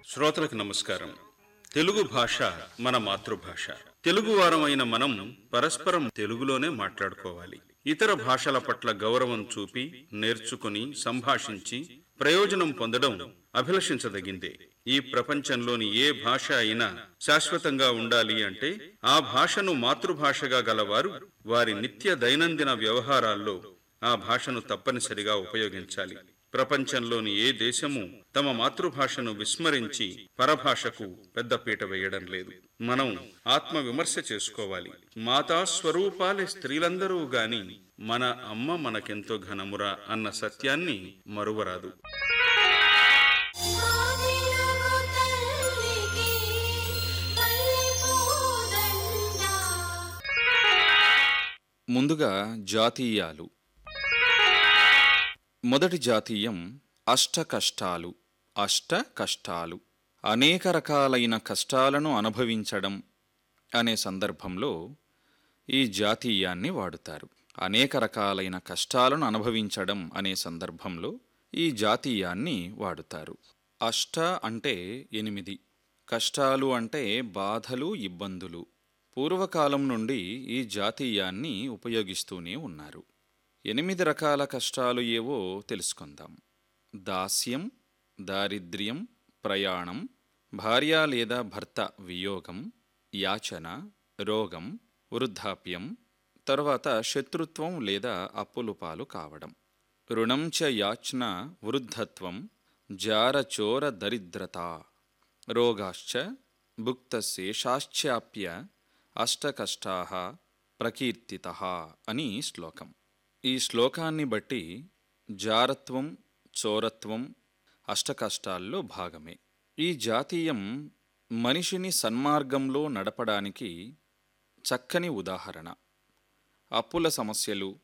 శ్రోతలకు నమస్కారం తెలుగు భాష మన మాతృభాష తెలుగు వారమైన మనం పరస్పరం తెలుగులోనే మాట్లాడుకోవాలి ఇతర భాషల పట్ల గౌరవం చూపి నేర్చుకుని సంభాషించి ప్రయోజనం పొందడం అభిలషించదగిందే ఈ ప్రపంచంలోని ఏ భాష అయినా శాశ్వతంగా ఉండాలి అంటే ఆ భాషను మాతృభాషగా గలవారు వారి నిత్య దైనందిన వ్యవహారాల్లో ఆ భాషను తప్పనిసరిగా ఉపయోగించాలి ప్రపంచంలోని ఏ దేశము తమ మాతృభాషను విస్మరించి పరభాషకు పెద్దపీట వేయడం లేదు మనం ఆత్మ విమర్శ చేసుకోవాలి మాతా స్వరూపాలే స్త్రీలందరూ గాని మన అమ్మ మనకెంతో ఘనమురా అన్న సత్యాన్ని మరువరాదు ఆదిలగు తల్లికి పల్లెపూదండ ముందుగా జాతీయాలు మొదటి జాతీయం అష్ట కష్టాలు అష్ట కష్టాలు అనేక రకాలైన కష్టాలను అనుభవించడం అనే సందర్భంలో ఈ జాతీయాన్ని వాడుతారు అనేక రకాలైన కష్టాలను అనుభవించడం అనే సందర్భంలో ఈ జాతీయాన్ని వాడుతారు అష్ట అంటే ఎనిమిది కష్టాలు అంటే బాధలు ఇబ్బందులు పూర్వకాలం నుండి ఈ జాతీయాన్ని ఉపయోగిస్తూనే ఉన్నారు ఎనిమిది రకాల కష్టాలు ఏవో తెలుసుకుందాం దాస్యం దారిద్ర్యం ప్రయాణం భార్య లేదా భర్త వియోగం యాచన రోగం వృద్ధాప్యం తర్వాత శత్రుత్వం లేదా అప్పులు పాలు కావడం రుణం చ యాచ్న వృద్ధత్వం జారచోర దరిద్రత రోగాశ్చ భుక్తశేషాశ్చాప్య అష్టకష్టా ప్రకీర్తిత అని శ్లోకం ఈ శ్లోకాన్ని బట్టి జారత్వం చోరత్వం అష్టకష్టాల్లో భాగమే ఈ జాతీయం మనిషిని సన్మార్గంలో నడపడానికి చక్కని ఉదాహరణ అప్పుల సమస్యలు